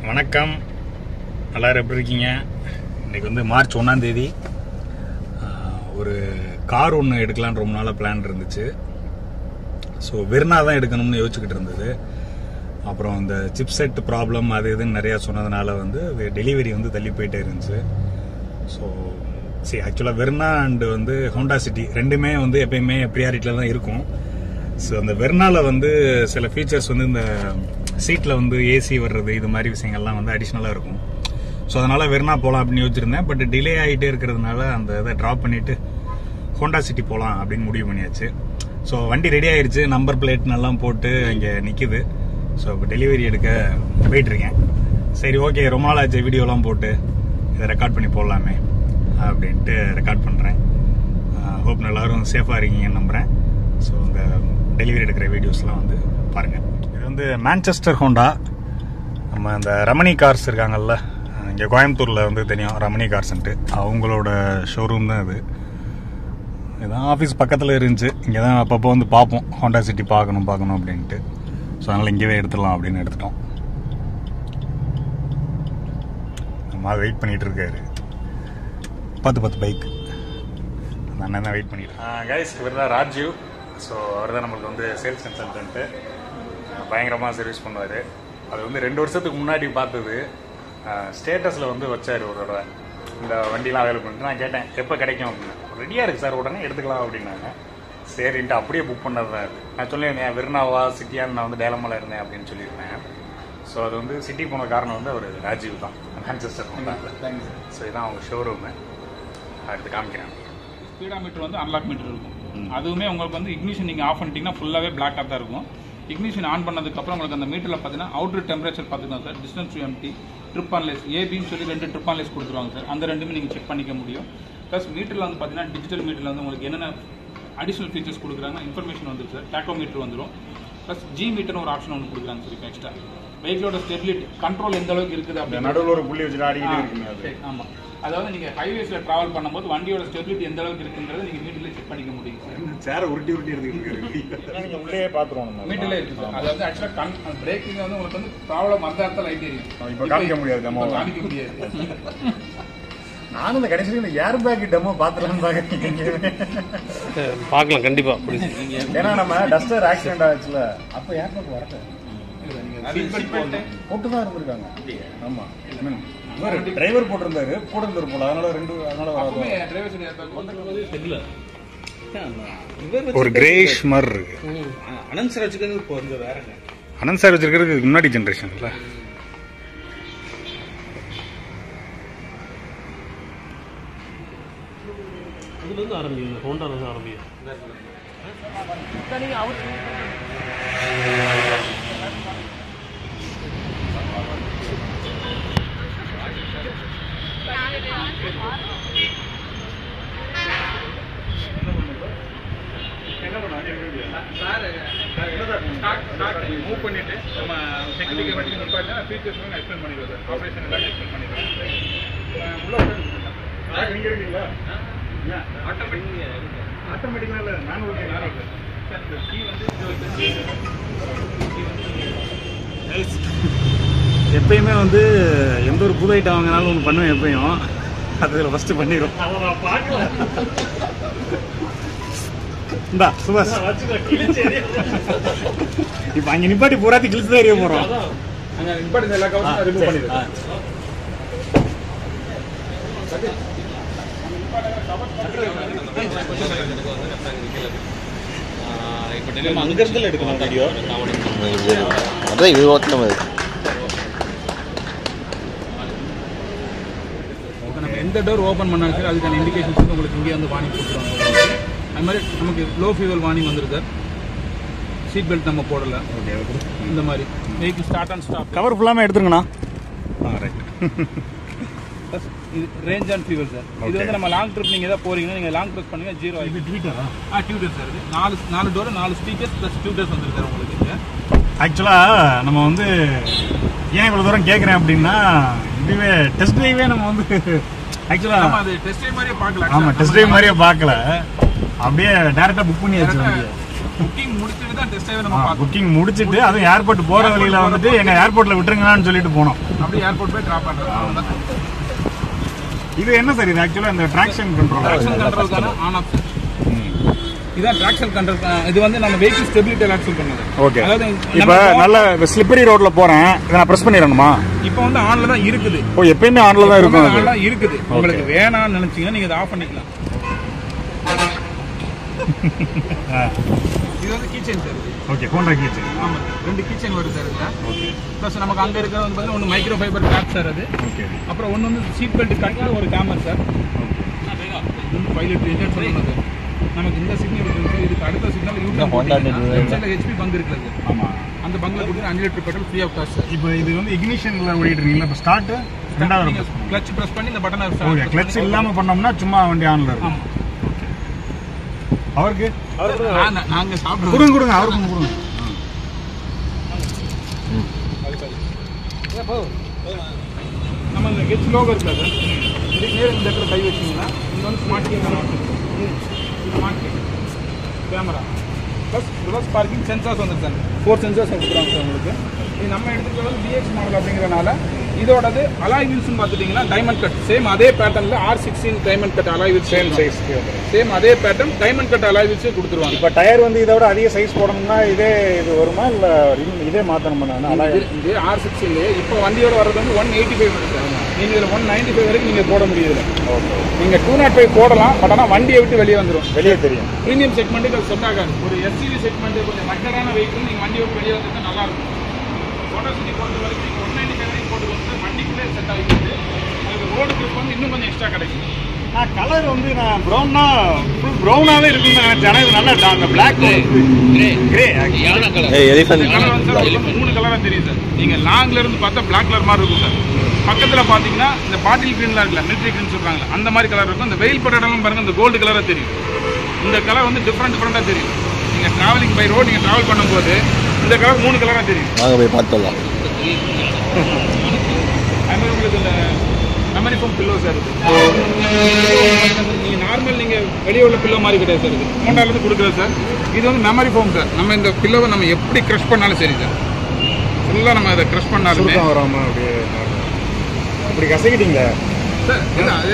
வணக்கம் எல்லாரும் எப்படி இருக்கீங்க இன்னைக்கு வந்து மார்ச் ஒன்றாம் தேதி ஆஹ், ஒரு கார் ஒன்று எடுக்கலான்னு ரொம்ப நாளாக பிளான் இருந்துச்சு ஸோ வெர்னா தான் எடுக்கணும்னு யோசிச்சுக்கிட்டு இருந்தது அப்புறம் இந்த சிப் செட் ப்ராப்ளம் அது இதுன்னு நிறையா சொன்னதுனால வந்து டெலிவரி வந்து தள்ளி போயிட்டே இருந்துச்சு ஸோ சரி ஆக்சுவலாக வெர்னா அண்டு வந்து ஹோண்டா சிட்டி ரெண்டுமே வந்து எப்பயுமே ப்ரியாரிட்டியில் தான் இருக்கும் ஸோ அந்த வெர்னால வந்து சில ஃபீச்சர்ஸ் வந்து இந்த சீட்டில் வந்து ஏசி வர்றது இது மாதிரி விஷயங்கள்லாம் வந்து அடிஷ்னலாக இருக்கும் ஸோ அதனால் வெர்னா போகலாம் அப்படின்னு யோசிச்சிருந்தேன் பட் டிலே ஆகிட்டே இருக்கிறதுனால அந்த இதை ட்ராப் பண்ணிவிட்டு ஹோண்டா சிட்டி போகலாம் அப்படின்னு முடிவு பண்ணியாச்சு ஸோ வண்டி ரெடி ஆயிருச்சு நம்பர் பிளேட் எல்லாம் போட்டு இங்கே நிற்கிது ஸோ இப்போ டெலிவரி எடுக்க போயிட்டுருக்கேன் சரி ஓகே ரொம்ப நாள் ஆச்சு வீடியோலாம் போட்டு இதை ரெக்கார்ட் பண்ணி போடலாமே அப்படின்ட்டு ரெக்கார்ட் பண்ணுறேன் ஹோப் எல்லாரும் சேஃபாக இருக்கீங்கன்னு நம்புகிறேன் ஸோ இந்த டெலிவரி எடுக்கிற வீடியோஸ்லாம் வந்து பாருங்கள் இது வந்து மேன்செஸ்டர் ஹோண்டா நம்ம இந்த ரமணி கார்ஸ் இருக்காங்கல்ல இங்கே கோயம்புத்தூரில் வந்து தெரியும் ரமணி கார்ஸ்ன்ட்டு அவங்களோட ஷோரூம் தான் இது இதான் ஆஃபீஸ் பக்கத்தில் இருந்துச்சு இங்கே தான் அப்பப்போ வந்து பார்ப்போம் ஹோண்டா சிட்டி பார்க்கணும் பார்க்கணும் அப்படின்ட்டு ஸோ அதனால் இங்கேயே எடுத்துடலாம் அப்படின்னு எடுத்துட்டோம் நம்ம வெயிட் பண்ணிட்டு இருக்காரு பத்து பத்து பைக் அந்த அண்ணன் தான் வெயிட் பண்ணிட்டு கைஸ் இவர் தான் ராஜீவ் ஸோ அவர் தான் நம்மளுக்கு வந்து சேல்ஸ் கன்சல்டன்ட்டு பயங்கரமாக சர்வீஸ் பண்ணுவார் அது வந்து ரெண்டு வருஷத்துக்கு முன்னாடி பார்த்தது ஸ்டேட்டஸில் வந்து வச்சார் ஒரு தடவை இந்த வண்டிலாம் அவைலபிள் பண்ணிட்டு நான் கேட்டேன் எப்போ கிடைக்கும் அப்படின்னு ரெடியாக இருக்குது சார் உடனே எடுத்துக்கலாம் அப்படின்னாங்க சரின்ட்டு அப்படியே புக் பண்ணது தான் அது நான் சொல்லியிருந்தேன் வெறுனாவா சிட்டியான்னு நான் வந்து டேலமால இருந்தேன் அப்படின்னு சொல்லியிருந்தேன் ஸோ அது வந்து சிட்டி போன காரணம் வந்து அவர் ராஜீவ் தான் மேன்செஸ்டர் வந்தாங்க ஸோ இதான் அவங்க ஷோரூமு அடுத்து காமிக்கிறேன் ஸ்பீடா மீட்டர் வந்து அன்லாக் மீட்டர் இருக்கும் அதுவுமே உங்களுக்கு வந்து இக்னிஷன் நீங்கள் ஆஃப் பண்ணிட்டீங்கன்னா ஃபுல்லாகவே பிளாக்காக தான் இருக்கும் இக்னிஷன் ஆன் பண்ணதுக்கப்புறம் உங்களுக்கு அந்த மீட்டரில் பார்த்தீங்கன்னா அவுட்டர் டெம்பரேச்சர் பார்த்துக்கலாம் sir distance to empty trip ஆன்லைஸ் ஏபின்னு சொல்லி ரெண்டு ட்ரிப் ஆன்லைஸ் கொடுத்துருவாங்க சார் அந்த ரெண்டுமே நீங்கள் செக் பண்ணிக்க முடியும் ப்ளஸ் மீட்டரில் வந்து பார்த்தீங்கன்னா டிஜிட்டல் மீட்டரில் வந்து உங்களுக்கு என்னென்ன அடிஷனல் ஃபீச்சர்ஸ் கொடுக்குறாங்க இன்ஃபர்மேஷன் வந்துருக்கு சார் டேக்கோ மீட்டர் வந்துடும் ப்ளஸ் ஜி மீட்டர்னு ஒரு ஆப்ஷன் ஒன்று கொடுக்குறாங்க சார் இப்போ எக்ஸ்ட்ரா வெஹிக்கிளோட ஸ்டெபிலிட்டி கண்ட்ரோல் எந்த அளவுக்கு இருக்குது இந்த அப்படின்னு நடுவில் ஒரு புள்ளி வச்சுட்டு ஆடிக்கிட்டே இருக்குங்க அது சரி, ஆமா அதாவது நீங்க ஹைவேஸ்ல டிராவல் பண்ணும்போது வண்டியோட ஸ்டெபிலிட்டி எந்த அளவுக்கு இருக்குங்கிறத நீங்க மீட்டர்ல செக் பண்ணிக்க முடியும் சார் சேரை உருட்டி உருட்டி எடுத்துக்கிட்டு நீங்க உள்ளே பாத்துருவோம் நம்ம மீட்டர்ல இருக்கு சார் அதாவது ஆக்சுவலா கண் பிரேக்கிங் வந்து உங்களுக்கு வந்து ப்ராப்ளம் வந்த இடத்துல லைட் எரியும் இப்ப காமிக்க முடியாது demo இப்ப வா. காமிக்க முடியாது நானும் இந்த கடைசியில் இந்த ஏர் பேக் டெமோ பார்த்துலான்னு பார்க்குறீங்க பார்க்கலாம் கண்டிப்பா புரியுது ஏன்னா நம்ம டஸ்டர் ஆக்சிடென்ட் ஆச்சுல அப்போ ஏர் பேக் வரல Seat belt போட்டு போட்டு தான் இருந்திருக்காங்க ஆமா இவர் டிரைவர் போட்டிருந்தாரு கூட இருந்தாரு போல அதனால ரெண்டு அதனால அப்பவுமே driver side airbag வந்து தெரியல ஒரு கிரேஷ் மாதிரி இருக்கு அனந்த் சார் வச்சுக்கிறது இப்போ வந்து வேறங்க அனந்த் சார் வச்சிருக்கிறது இதுக்கு முன்னாடி ஜென்ரேஷன்ல அதுல இருந்து ஆரம்பிங்க ஹோண்டால இருந்து ஆரம்பிங்க மூவ் பண்ணிட்டு நம்ம செக்யூரிட்டி வண்டி நிப்பாட்டினா ஃபீச்சர்ஸ் வந்து எக்ஸ்பிளைன் பண்ணிடுவோம் சார் ஆப்ரேஷன் எல்லாம் எக்ஸ்பிளைன் பண்ணிடுவோம் உள்ள நீங்க இருக்கீங்களா ஆட்டோமேட்டிக் ஆட்டோமேட்டிக்கா இல்ல நான் சார் இந்த கீ வந்து எப்பயுமே வந்து எந்த ஒரு புது ஐட்டம் வாங்கினாலும் ஒன்று பண்ணுவேன் எப்பயும் அதில் ஃபஸ்ட்டு பண்ணிடும் இந்தா சுபாஷ் இப்போ அங்கே நிப்பாட்டி பூராத்தி கிழிச்சு தான் எறிய போகிறோம் அங்க நிப்பாட்டி எல்லா கவர்ஸும் ரிமூவ் பண்ணிடுவோம் நம்ம அங்க இருந்து எடுக்கலாம் வீடியோ அதான் இது ஓட்டணும் அது இப்போ நம்ம எந்த டோர் ஓப்பன் பண்ணாலும் சரி அதுக்கான இண்டிகேஷன்ஸ் வந்து உங்களுக்கு இங்கே வந்து வார்னிங் கொடுத்துருவாங்க அது மாதிரி நமக்கு லோ ஃபியூவல் வார்னிங் வந்துருக்கு சார் சீட் பெல்ட் நம்ம போடல இந்த மாதிரி vehicle start and stop cover ஃபுல்லாமே எடுத்துருங்கண்ணா ஆ ரைட் இது ரேஞ்ச் அண்ட் ஃபியூவல் சார் இது வந்து நம்ம லாங் ட்ரிப் நீங்கள் எதாவது போறீங்கன்னா நீங்கள் லாங் ப்ரெஸ் பண்ணுங்க ஜீரோ ஆகி ட்வீட்டரா ஆ டியூட்டர் சார் இது நாலு நாலு டோர் நாலு ஸ்பீக்கர்ஸ் ப்ளஸ் டியூட்டர்ஸ் வந்துருக்கு சார் உங்களுக்கு இங்கே ஆக்சுவலாக நம்ம வந்து ஏன் இவ்வளோ தூரம் கேட்குறேன் அப்படின்னா இதுவே டெஸ்ட் ட்ரைவே நம்ம வந்து நம்ம ஆக்சுவலாக அது டெஸ்ட் ட்ரைவ் மாதிரியே பார்க்கலாம் ஆமாம் டெஸ்ட் ட்ரைவ் மாதிரியே பார்க்கல அப்படியே டேரெக்டாக புக் பண்ணியாச்சு வண்டியை புக்கிங் முடிச்சுட்டு தான் டெஸ்ட் டிரைவ் நம்ம பார்க்கணும் புக்கிங் முடிச்சிட்டு அதுவும் ஏர்போர்ட் போற வழியில வந்துட்டு எங்க ஏர்போர்ட்ல விட்டுருங்கன்னு சொல்லிட்டு போனோம் அப்படியே ஏர்போர்ட் போய் ட்ராப் பண்றது அவ்வளவுதான். இது என்ன சார் இது ஆக்சுவலா இந்த டிராக்ஷன் கண்ட்ரோல் ட்ராக்ஷன் கண்ட்ரோல்க்கான ஆன் ஆஃப் இதான் ட்ராக்ஷன் கண்ட்ரோல் இது வந்து நம்ம வெஹிக்கிள் ஸ்டெபிலிட்டி அலாட்ஸ் பண்ணது ஓகே அதாவது இப்ப நம்ம நல்ல ஸ்லிப்பரி ரோட்ல போறேன் இதை நான் பிரஸ் பண்ணிடணுமா இப்போ வந்து ஆன்ல தான் இருக்குது ஓ எப்பயுமே ஆன்ல தான் இருக்கும் அது. ஆன்ல இருக்குது உங்களுக்கு வேணாம்னு நினைச்சீங்கன்னா நீங்க இதை ஆஃப் பண்ணிக்கலாம் இது வந்து கிச்சன் சார் ஓகே ஹோண்டா கீச்சு ஆமா ரெண்டு கிச்சன் வருது சார் இதுல ப்ளஸ் நமக்கு அங்க இருக்கிறது வந்து பார்த்தீங்கன்னா ஒன்று மைக்ரோ ஃபைபர் கிளாத் சார் அது ஓகே அப்புறம் ஒன்று வந்து சீட் பெல்ட் கட்டில் ஒரு கேமரா சார் இது வந்து ஃபைவ் லிட்டர் இன்ஜெக்ட் சொல்லணும் சார் நமக்கு இந்த சிக்னல் இருக்குது சார் இதுக்கு அடுத்த சிக்னல் யூடியூப் ஹெச்பி பங்க் இருக்குது ஆமா அந்த பங்கில் கொடுத்து அஞ்சு litre petrol free of cost sir இப்போ இது வந்து இக்னிஷன்ல ஓடிட்டு இருக்கீங்களா இப்போ ஸ்டார்ட் ரெண்டாவது நீங்க கிளச் பிரஸ் பண்ணி இந்த பட்டனை ஓகே கிளட்ச் இல்லாம பண்ணோம்னா சும்மா வண்டி ஆன்ல இருக்கும் ஆமா அவருக்கு நான் நாங்க சாப்பிடுவோம் கொடுங்க கொடுங்க அவருக்கும் கொடுங்க நம்ம இந்த ஹெச் லோகோ இருக்குல்ல சார் இதுக்கு நேரம் இந்த இடத்துல கை வச்சிங்கன்னா இங்க வந்து smart camera smart camera plus reverse parking sensors வந்து சார் ஃபோர் சென்சார்ஸ் கொடுக்குறாங்க சார் உங்களுக்கு இது நம்ம எடுத்துக்கிறது வந்து பிஎக்ஸ் மாடல் அப்படிங்கிறனால இதோடது அலாய் வீல்ஸ்னு பார்த்துட்டிங்கன்னா டைமண்ட் கட் சேம் அதே பேட்டர்னில் R sixteen diamond cut alloy wheels same size same அதே பேட்டர்ன் டைமண்ட் கட் அலாய் வீல்ஸே கொடுத்துருவாங்க இப்போ டயர் வந்து இதை விட அதிக சைஸ் போடணும்னா இதே இது வருமா இல்ல இதே மாத்தணுமா நான் இது இது ஆர் சிக்ஸ்டீன்லேயே இப்போ வண்டியோட வர்றது வந்து ஒன் எயிட்டி ஃபைவ் வருது சார் நீங்கள் இதில் ஒன் நைன்டி ஃபைவ் வரைக்கும் நீங்கள் போட முடியுது நீங்கள் டூ நாட் ஃபைவ் போடலாம் பட் ஆனால் வண்டியை விட்டு வெளியே வந்துடும் வெளியே தெரியும் ப்ரீமியம் செக்மெண்ட்டுக்கு அது செட் ஆகாது ஒரு எஸ்யூவி செக்மெண்ட் கொஞ்சம் மக்களான வெஹிக்கிள் நீங்கள் வண்டி விட்டு வெளியே வந்தா நல்லா இருக்கும் ஃபோட்டோ சிட்டி பொறுத்த வரைக்கும் நீங்கள் ஒன் நைன்டி ஃபைவ் வரைக்கும் போட்டு வந்து வண்டிக்குள்ளே செட் ஆகிடுது அதுக்கு ரோடு ட்ரிப் வந்து இன்னும் கொஞ்சம் எக்ஸ்ட்ரா கிடைக்கும் நான் கலர் வந்து நான் ப்ரௌன்னா ஃபுல் ப்ரௌனாவே இருக்குன்னு நினைச்சேன் ஆனா இது நல்லா அந்த பிளாக் கிரே ஏய் எலிஃபண்ட் கலர் வந்து சார் உங்களுக்கு மூணு கலராக தெரியும் சார் நீங்கள் லாங்ல இருந்து பார்த்தா பிளாக் கலர் மாதிரி இருக்கும் சார் பக்கத்தில் பார்த்தீங்கன்னா இந்த பாட்டில் க்ரீன்லாம் இருக்குல்ல மிலிட்ரி க்ரீன் சொல்கிறாங்க அந்த மாதிரி கலர் இருக்கும் இந்த வெயில் பட்ட இடம்லாம் பாருங்க இந்த கோல்டு கலராக தெரியும் இந்த கலர் வந்து டிஃப்ரெண்ட் டிஃப்ரெண்ட்டாக தெரியும் நீங்கள் ட்ராவலிங் பை ரோட் நீங்கள் ட்ராவல் பண்ணும்போது இந்த கலர் மூணு கலராக தெரியும் வாங்க போய் பார்த்துடலாம் அது மாதிரி உங்களுக்கு இந்த மெமரி ஃபோம் பில்லோ சார் இது நீங்கள் நார்மல் நீங்கள் வெளியே உள்ள பில்லோ மாதிரி கிடையாது சார் இது ஹோண்டாலேருந்து கொடுக்குறது சார் இது வந்து மெமரி ஃபோம் சார் நம்ம இந்த பில்லோவை நம்ம எப்படி க்ரஷ் பண்ணாலும் சரி சார் ஃபுல்லாக நம்ம அதை க்ரஷ் பண்ணாலுமே சுருக்கம் வராம அப்படியே அப்படி கசக்கிட்டீங்களே சார் இல்ல, அதே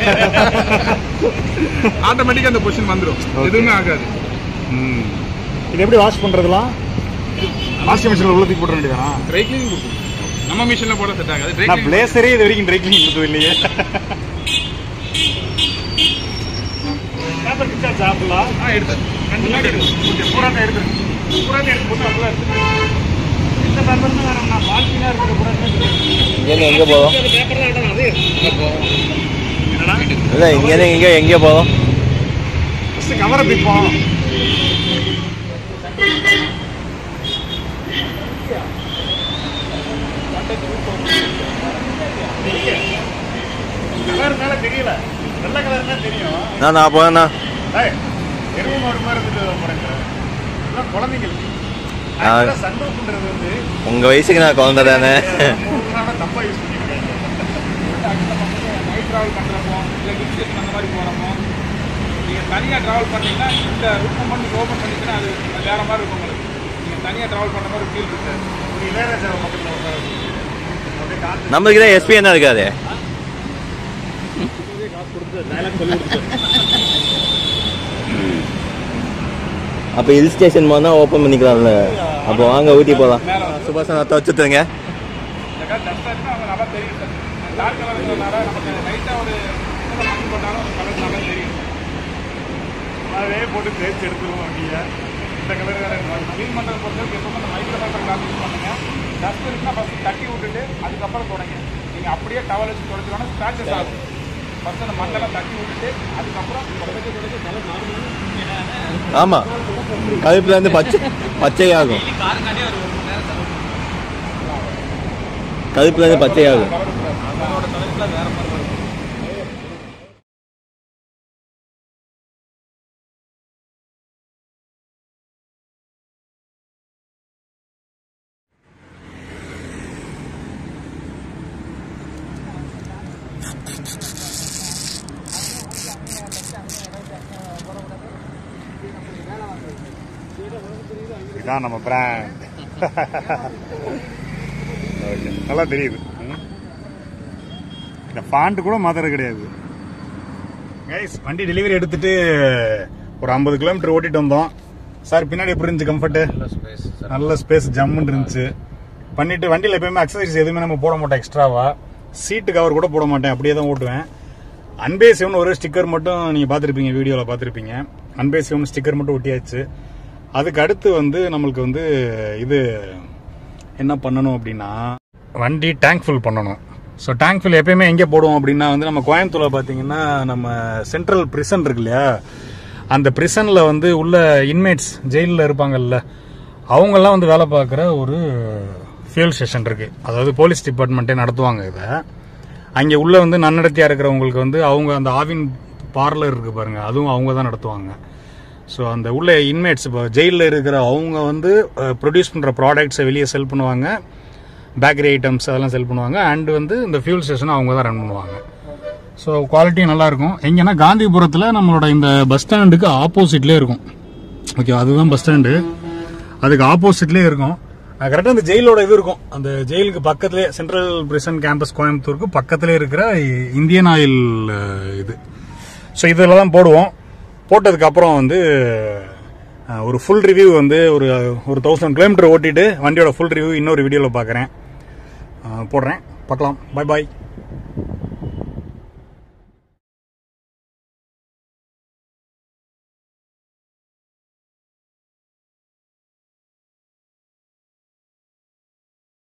ஆட்டோமேட்டிக்காக அந்த பொசிஷன் வந்துடும் எதுவுமே ஆகாது ம். இது எப்படி வாஷ் பண்றதுலாம் வாஷிங் மிஷினில் உள்ள தூக்கி போட வேண்டியதானா ட்ரை கிளீனிங் கொடுக்கும் நம்ம மிஷினில் போட செட் ஆகாது ட்ரை நான் கிளீனிங் பிளேசரே இது வரைக்கும் ட்ரை கிளீனிங் கொடுத்தது இல்லையே பேப்பர் கிச்சா சாப்பிடலாம் ஆ எடுத்தேன் முன்னாடி எடுத்து ஓகே பூராட்ட எடுத்து பூராட்ட எடுத்து போட்டு அப்படிலாம் எடுத்து இந்த பேப்பர் தான் வேணும் நான் பால்கினா இருக்கிற பூராட்ட இங்கேருந்து எங்கே போதும் என்னடா இல்லை இங்கேருந்து எங்கே எங்கே போதும் ஃபஸ்ட்டு கவரை பிப்போம் கலர் மேல தெரியல வெள்ளை கலர் தான் தெரியும் நான் நான் போனேண்ணா ஏய், எருமை மாடு மாதிரி இருந்துட்டு போறேங்க இதெல்லாம் குழந்தைங்களுக்கு ஆ. Actually, சந்தோஷம்ன்றது வந்து உங்கள் வயசுக்கு நான் குழந்தை தானே ரொம்ப நாளா தப்பா யூஸ் பண்ணிருக்காங்க நைட் ட்ராவல் பண்ணுறப்போ இல்லை ஹில் ஸ்டேஷன் அந்த மாதிரி போகிறப்போ நீங்கள் தனியாக ட்ராவல் பண்ணீங்கன்னா இந்த ரூம் மட்டும் ஓப்பன் பண்ணிங்கன்னா அது வேற மாதிரி இருக்கும் உங்களுக்கு நீங்கள் தனியாக ட்ராவல் பண்ணுற மாதிரி ஃபீல் இருக்கு ஒரு இளையராஜா பக்கத்தில் உட்காரு. அப்படியே காத்து நம்மளுக்கு தான் எஸ்பி என்ன இருக்காது அப்போ ஹில் ஸ்டேஷன் போனால் ஓப்பன் பண்ணிக்கலாம்ல அப்போ வாங்க ஊட்டி போகலாம் மேலே சுபாஷ் நான் வச்சுட்டுங்க இந்த கார் டஸ்ட் ஆச்சுன்னா அவங்க நல்லா தெரியும் சார் டார்க் கலர் இருக்கிறதுனால நமக்கு லைட்டாக ஒரு சின்ன மண் போட்டாலும் அந்த கலர் நல்லா தெரியும் அதே போட்டு தேய்ச்சி எடுத்துருவோம் வண்டியை இந்த கலர் வேற க்ளீன் பண்ணுறது பொறுத்தவரைக்கும் எப்பவுமே அந்த மைக்ரோ ஃபைபர் கிளாஸ் யூஸ் பண்ணுங்க டஸ்ட் இருக்குன்னா ஃபஸ்ட்டு தட்டி விட்டுட்டு அதுக்கப்புறம் தொடங்க நீங்கள் அப்படியே டவல் வச்சு தொடச்சிக்கோன்னா ஸ்க்ராச்சஸ் ஆகும் ஃபஸ்ட்டு அந்த மண்ணெல்லாம் தட்டி விட்டுட்டு அதுக்கப்புறம் தொடச்சி தொடச்சி கலர் நார்மல் ஆமாம் கருப்புலேருந்து பச்சை பச்சையாகும் கருப்புலேருந்து பச்சையாகும் அதோட கலர்ஸ்லாம் வேற மாதிரி வரும் இதுதான் நம்ம பிராண்ட் ஓகே நல்லா தெரியுது ம். இந்த ஃபாண்ட் கூட மாத்துறது கிடையாது கைஸ் வண்டி டெலிவரி எடுத்துட்டு ஒரு ஐம்பது கிலோமீட்டர் ஓட்டிட்டு வந்தோம் சார் பின்னாடி எப்படி இருந்துச்சு கம்ஃபர்ட் நல்ல ஸ்பேஸ் ஜம்முன்னு இருந்துச்சு பண்ணிட்டு வண்டியில் எப்பயுமே அக்சசரிஸ் எதுவுமே நம்ம போட மாட்டோம் எக்ஸ்ட்ராவா சீட்டு கவர் கூட போட மாட்டேன் அப்படியே தான் ஓட்டுவேன் அன்பே சிவன் ஒரு ஸ்டிக்கர் மட்டும் நீங்க பார்த்துருப்பீங்க வீடியோவில் பார்த்துருப்பீங்க அன்பே சிவன் ஸ்டிக்கர் மட்டும் ஒட்டியாச்சு அதுக்கு அடுத்து வந்து நம்மளுக்கு வந்து இது என்ன பண்ணணும் அப்படின்னா வண்டி டேங்க் ஃபுல் பண்ணணும் ஸோ டேங்க் ஃபுல் எப்பயுமே எங்கே போடுவோம் அப்படின்னா வந்து நம்ம கோயம்புத்தூர்ல பார்த்தீங்கன்னா நம்ம சென்ட்ரல் பிரிசன் இருக்கு இல்லையா அந்த பிரிசனில் வந்து உள்ள இன்மேட்ஸ் ஜெயிலில் இருப்பாங்கல்ல அவங்கெல்லாம் வந்து வேலை பார்க்குற ஒரு ஃபியூல் ஸ்டேஷன் இருக்கு அதாவது போலீஸ் டிபார்ட்மெண்ட்டே நடத்துவாங்க இதை அங்கே உள்ள வந்து நன்னடத்தியா இருக்கிறவங்களுக்கு வந்து அவங்க அந்த ஆவின் பார்லர் இருக்கு பாருங்க அதுவும் அவங்க தான் நடத்துவாங்க ஸோ அந்த உள்ள இன்மேட்ஸ் இப்போ ஜெயிலில் இருக்கிற அவங்க வந்து ப்ரொடியூஸ் பண்ணுற ப்ராடக்ட்ஸை வெளியே செல் பண்ணுவாங்க பேக்கரி ஐட்டம்ஸ் அதெல்லாம் செல் பண்ணுவாங்க அண்ட் வந்து இந்த ஃபியூல் ஸ்டேஷனை அவங்க தான் ரன் பண்ணுவாங்க ஸோ குவாலிட்டியும் நல்லா இருக்கும் எங்கன்னா காந்திபுரத்தில் நம்மளோட இந்த பஸ் ஸ்டாண்டுக்கு ஆப்போசிட்லேயே இருக்கும் ஓகே அதுதான் பஸ் ஸ்டாண்டு அதுக்கு ஆப்போசிட்லேயே இருக்கும் கரெக்டாக அந்த ஜெயிலோட இது இருக்கும் அந்த ஜெயிலுக்கு பக்கத்துலேயே சென்ட்ரல் பிரிசன் கேம்பஸ் கோயம்புத்தூருக்கு பக்கத்துலேயே இருக்கிற இந்தியன் ஆயில் அஹ், இது ஸோ இதில் தான் போடுவோம் போட்டதுக்கு அப்புறம் வந்து அஹ், ஒரு ஃபுல் ரிவ்யூ வந்து ஒரு ஒரு தௌசண்ட் கிலோமீட்டர் ஓட்டிட்டு வண்டியோட ஃபுல் ரிவ்யூ இன்னொரு வீடியோவில் பார்க்குறேன் போடுறேன் பார்க்கலாம் பை பாய்